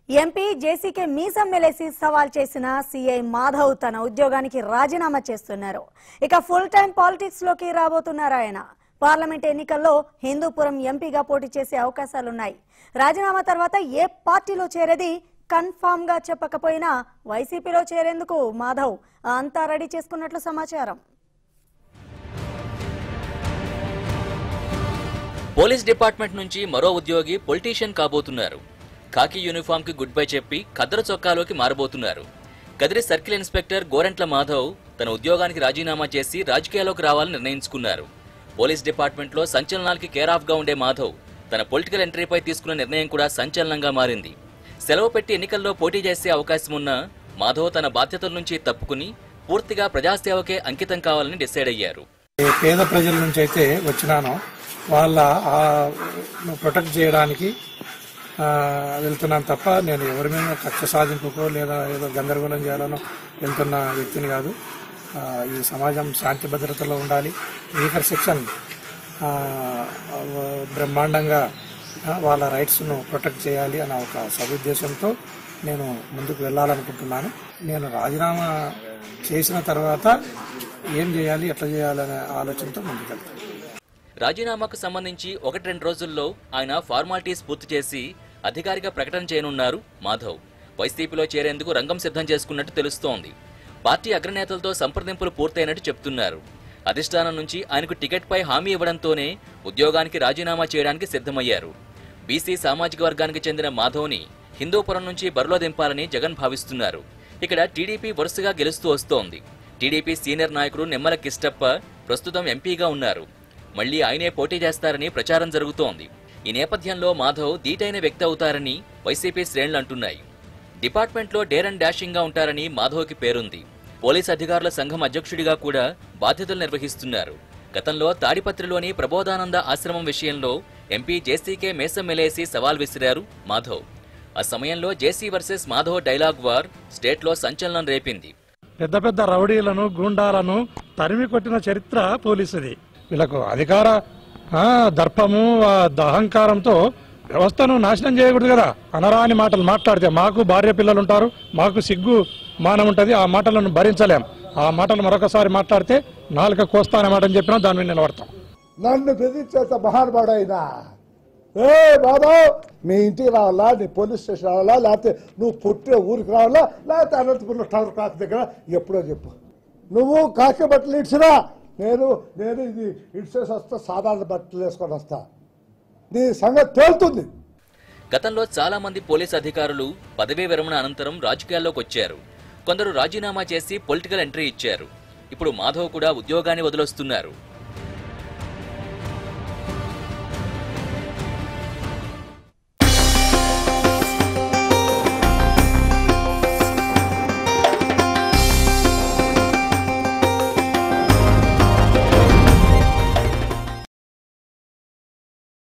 MP జేసీకే మీసం మెలేసి సవాల్ చేసిన సీఐ మాధవ్ తన ఉద్యోగానికి రాజీనామా చేస్తున్నారు ఇక ఫుల్ టైం పాలిటిక్స్ లోకి రాబోతున్నారు ఆయన పార్లమెంట్ ఎన్నికల్లో హిందూపురం ఎంపీగా పోటీ చేసే అవకాశాలున్నాయి రాజీనామా తర్వాత ఏ పార్టీలో చేరేది కన్ఫామ్ గా చెప్పకపోయినా వైసీపీలో చేరేందుకు మాధవ్ అంతా రెడీ చేసుకున్నట్లు సమాచారం పోలీస్ డిపార్ట్మెంట్ నుంచి మరో ఉద్యోగి పొలిటీషియన్ కాబోతున్నారు కాకి యూనిఫామ్ కి గుడ్ బై చెప్పి ఖద్దరు చొక్కాలోకి మారబోతున్నారు కదిరి సర్కిల్ ఇన్స్పెక్టర్ గోరెంట్ల మాధవ్ తన ఉద్యోగానికి రాజీనామా చేసి రాజకీయాల్లోకి రావాలని నిర్ణయించుకున్నారు పోలీస్ డిపార్ట్మెంట్ లో సంచలనాలకి కేర్ ఆఫ్ గా ఉండే మాధవ్ తన పొలిటికల్ ఎంట్రీపై తీసుకున్న నిర్ణయం కూడా సంచలనంగా మారింది సెలవు పెట్టి ఎన్నికల్లో పోటీ చేసే అవకాశం ఉన్న మాధవ్ తన బాధ్యతల నుంచి తప్పుకుని పూర్తిగా ప్రజాసేవకే అంకితం కావాలని డిసైడ్ అయ్యారు ఏ పేద ప్రజల నుంచి అయితే వచ్చినానో వాళ్ళ ఆ, ప్రొటెక్ట్ చేయడానికి ఆ, వెళ్తున్నాను తప్ప నేను ఎవరి మీద కక్ష సాధింపుకో లేదా ఏదో గందరగోళం చేయాలనో వెళ్తున్న వ్యక్తిని కాదు ఆ, ఈ సమాజం శాంతి భద్రతలో ఉండాలి వీకర్ సెక్షన్ ఆ, బ్రహ్మాండంగా ఆ, వాళ్ళ రైట్స్ను ప్రొటెక్ట్ చేయాలి అన్న ఒక సదుద్దేశంతో నేను ముందుకు వెళ్ళాలనుకుంటున్నాను నేను రాజీనామా చేసిన తర్వాత ఏం చేయాలి ఎట్లా చేయాలనే ఆలోచనతో ముందుకెళ్తాను రాజీనామాకు సంబంధించి ఒకటి రెండు రోజుల్లో ఆయన ఫార్మాలిటీస్ పూర్తి చేసి అధికారిక ప్రకటన చేయనున్నారు మాధవ్ వైసీపీలో చేరేందుకు రంగం సిద్ధం చేసుకున్నట్టు తెలుస్తోంది పార్టీ అగ్రనేతలతో సంప్రదింపులు పూర్తయినట్టు చెప్తున్నారు అధిష్టానం నుంచి ఆయనకు టికెట్పై హామీ ఇవ్వడంతోనే ఉద్యోగానికి రాజీనామా చేయడానికి సిద్ధమయ్యారు బీసీ సామాజిక వర్గానికి చెందిన మాధవ్ని హిందూపురం నుంచి బరిలో దింపాలని జగన్ భావిస్తున్నారు ఇక్కడ టీడీపీ వరుసగా గెలుస్తూ వస్తోంది టీడీపీ సీనియర్ నాయకుడు నిమ్మల కిష్టప్ప ప్రస్తుతం ఎంపీగా ఉన్నారు మళ్లీ ఆయనే పోటీ చేస్తారని ప్రచారం జరుగుతోంది ఈ నేపథ్యంలో మాధవ్ దీటైన వ్యక్తి అవుతారని వైసీపీ శ్రేణులు అంటున్నాయి డిపార్ట్మెంట్లో డేర్ అండ్ డాషింగ్ గా ఉంటారని మాధవ్కి పేరుంది పోలీస్ అధికారుల సంఘం అధ్యక్షుడిగా కూడా బాధ్యతలు నిర్వహిస్తున్నారు గతంలో తాడిపత్రిలోని ప్రబోధానంద ఆశ్రమం విషయంలో ఎంపీ జేసీకే మేసం మెలేసి సవాల్ విసిరారు మాధవ్ ఆ సమయంలో JC versus Madhav dialogue war స్టేట్లో సంచలనం రేపింది పెద్ద పెద్ద రౌడీలను గూండాలను తరిమి కొట్టిన చరిత్ర పోలీసుది వీళ్ళకు అధికార ఆ, దర్పము ఆ, ద- అహంకారంతో వ్యవస్థను నాశనం చేయకూడదు కదా అనరాని మాటలు మాట్లాడితే మాకు భార్య పిల్లలు ఉంటారు మాకు సిగ్గు మానం ఉంటది ఆ మాటలను భరించలేం ఆ మాటలు మరొకసారి మాట్లాడితే నాలుక కోస్తానే మాట అని చెప్పినా దాని మీద నిలబడతాం నన్ను బెదిరించేంత మహానుభాడైనా ఏ బాబా మీ ఇంటికి రావాలా నీ పోలీస్ స్టేషన్ రావాలా లేకపోతే నువ్వు పుట్టిన ఊరికి రావాలా లేకపోతే అనంతపురం టవర్ కాకి దగ్గర ఎప్పుడో చెప్పు నువ్వు కాకి బట్టలు ఇడ్చినా నేను నేను ఇది ఇడ్చేసి వస్తా సాధారణ బట్టలు వేసుకొని వస్తా నీ సంగతి తేలుతుంది గతంలో చాలా మంది పోలీస్ అధికారులు పదవీ విరమణ అనంతరం రాజకీయాల్లోకి వచ్చారు కొందరు రాజీనామా చేసి పొలిటికల్ ఎంట్రీ ఇచ్చారు ఇప్పుడు మాధవ్ కూడా ఉద్యోగాన్ని వదిలొస్తున్నారు